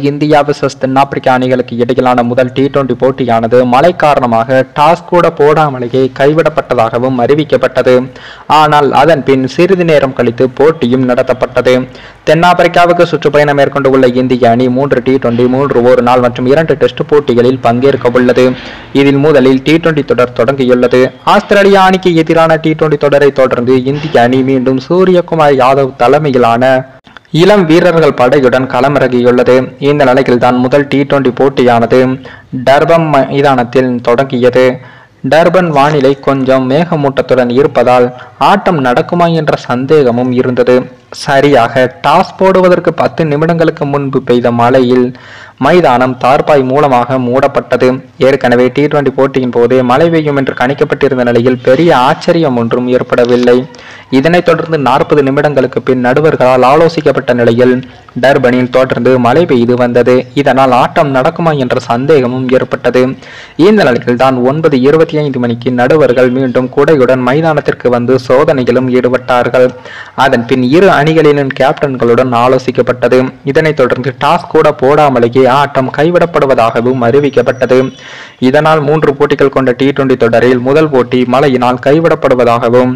India versus தென்னாப்பிரிக்கா அணிகளுக்கு இடையிலான முதல் டி டுவெண்டி போட்டியானது மழை காரணமாக டாஸ் கூட போடாமலேயே கைவிடப்பட்டதாகவும் அறிவிக்கப்பட்டது ஆனால் அதன் பின் சிறிது நேரம் கழித்து போட்டியும் நடத்தப்பட்டது தென்னாப்பிரிக்காவுக்கு சுற்றுப்பயணம் மேற்கொண்டுள்ள இந்திய அணி மூன்று டி டுவெண்டி மூன்று ஒரு நாள் மற்றும் இரண்டு டெஸ்ட் போட்டிகளில் பங்கேற்க உள்ளது இதில் முதலில் டி டுவெண்டி தொடர் தொடங்கியுள்ளது ஆஸ்திரேலியா அணிக்கு எதிரான டி டுவெண்டி தொடரை தொடர்ந்து இந்திய அணி மீண்டும் சூரியகுமார் யாதவ் தலைமையிலான இளம் வீரர்கள் படையுடன் களமிறங்கியுள்ளது இந்த நிலையில் தான் முதல் டி டுவெண்டி போட்டியானது டர்பம் மைதானத்தில் தொடங்கியது டர்பன் வானிலை கொஞ்சம் மேகமூட்டத்துடன் இருப்பதால் ஆட்டம் நடக்குமா என்ற சந்தேகமும் இருந்தது சரியாக டாஸ் போடுவதற்கு பத்து நிமிடங்களுக்கு முன்பு பெய்த மழையில் மைதானம் தார்பாய் மூலமாக மூடப்பட்டது ஏற்கனவே டி டுவெண்டி போட்டியின் போது மழை பெய்யும் என்று கணிக்கப்பட்டிருந்த நிலையில் பெரிய ஆச்சரியம் ஒன்றும் ஏற்படவில்லை இதனைத் தொடர்ந்து நாற்பது நிமிடங்களுக்கு பின் நடுவர்களால் ஆலோசிக்கப்பட்ட நிலையில் டர்பனில் தொடர்ந்து மழை பெய்து வந்தது இதனால் ஆட்டம் நடக்குமா என்ற சந்தேகமும் ஏற்பட்டது இந்த நிலையில் தான் ஒன்பது இருபத்தி ஐந்து மணிக்கு நடுவர்கள் மீண்டும் குடையுடன் மைதானத்திற்கு வந்து சோதனையிலும் ஈடுபட்டார்கள் அதன் பின் இரு அணிகளின் கேப்டன்களுடன் ஆலோசிக்கப்பட்டது இதனைத் தொடர்ந்து டாஸ் கூட போடாமலேயே ஆட்டம் கைவிடப்படுவதாகவும் அறிவிக்கப்பட்டது இதனால் மூன்று போட்டிகள் கொண்ட டி டுவெண்டி தொடரில் முதல் போட்டி மழையினால் கைவிடப்படுவதாகவும்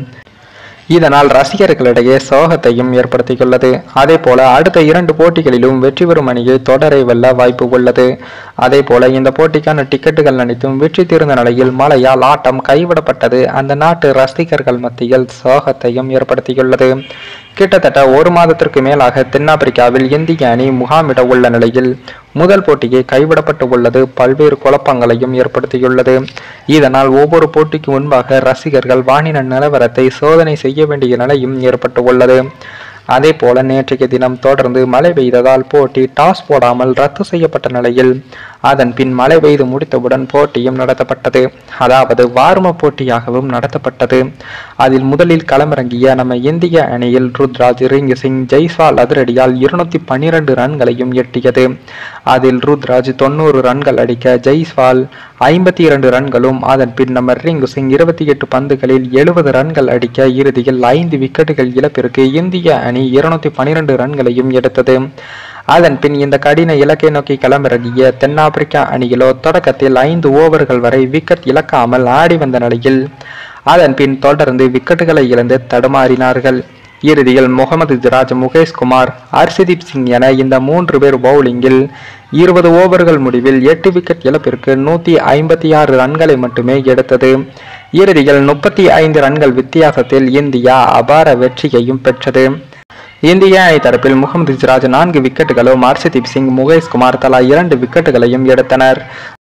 இதனால் ரசிகர்களிடையே சோகத்தையும் ஏற்படுத்தியுள்ளது அதே போல அடுத்த இரண்டு போட்டிகளிலும் வெற்றி பெறும் அணியை தொடரை வெல்ல வாய்ப்பு உள்ளது அதே போல இந்த போட்டிக்கான டிக்கெட்டுகள் அனைத்தும் வெற்றி தீர்ந்த நிலையில் மழையால் ஆட்டம் கைவிடப்பட்டது அந்த நாட்டு ரசிகர்கள் மத்தியில் சோகத்தையும் ஏற்படுத்தியுள்ளது கிட்டத்தட்ட ஒரு மாதத்திற்கு மேலாக தென்னாப்பிரிக்காவில் இந்திய அணி முகாமிட உள்ள நிலையில் முதல் போட்டியை கைவிடப்பட்டு உள்ளது பல்வேறு குழப்பங்களையும் ஏற்படுத்தியுள்ளது இதனால் ஒவ்வொரு போட்டிக்கு முன்பாக ரசிகர்கள் வானிலை நிலவரத்தை சோதனை செய்ய வேண்டிய நிலையும் ஏற்பட்டு உள்ளது அதே போல நேற்றைய தினம் தொடர்ந்து மழை பெய்ததால் போட்டி டாஸ் போடாமல் ரத்து செய்யப்பட்ட நிலையில் அதன் பின் மழை பெய்து முடித்தவுடன் போட்டியும் நடத்தப்பட்டது அதாவது வார்ம போட்டியாகவும் நடத்தப்பட்டது அதில் முதலில் களமிறங்கிய நம்ம இந்திய அணியில் ருத்ராஜ் ரிங் சிங் ஜெய்ஸ்வால் அதிரடியால் இருநூத்தி பன்னிரண்டு ரன்களையும் எட்டியது அதில் ருத்ராஜ் தொண்ணூறு ரன்கள் அடிக்க ஜெய்ஸ்வால் ஐம்பத்தி இரண்டு ரன்களும் அதன் பின் நம்ம ரிங் சிங் இருபத்தி எட்டு பந்துகளில் எழுபது ரன்கள் அடிக்க இறுதியில் ஐந்து விக்கெட்டுகள் இழப்பிற்கு இந்திய அணி இருநூத்தி பன்னிரண்டு ரன்களையும் எடுத்தது அதன் பின் இந்த கடின இலக்கை நோக்கி களமிறங்கிய தென்னாப்பிரிக்கா அணியிலோ தொடக்கத்தில் ஐந்து ஓவர்கள் வரை விக்கெட் இழக்காமல் ஆடி வந்த நிலையில் அதன் பின் தொடர்ந்து விக்கெட்டுகளை இழந்து தடுமாறினார்கள் இறுதியில் முகமது சிராஜ் முகேஷ் குமார் ஹர்ஷதீப் சிங் என இந்த மூன்று பேர் பவுலிங்கில் இருபது ஓவர்கள் முடிவில் எட்டு விக்கெட் இழப்பிற்கு நூத்தி ஐம்பத்தி ஆறு ரன்களை மட்டுமே எடுத்தது இறுதியில் முப்பத்தி ஐந்து ரன்கள் வித்தியாசத்தில் இந்தியா அபார வெற்றியையும் பெற்றது இந்திய அணி தரப்பில் முகமது சிராஜ் நான்கு விக்கெட்டுகளும் ஹர்ஷதீப் சிங் முகேஷ் குமார் தலா இரண்டு விக்கெட்டுகளையும் எடுத்தனர்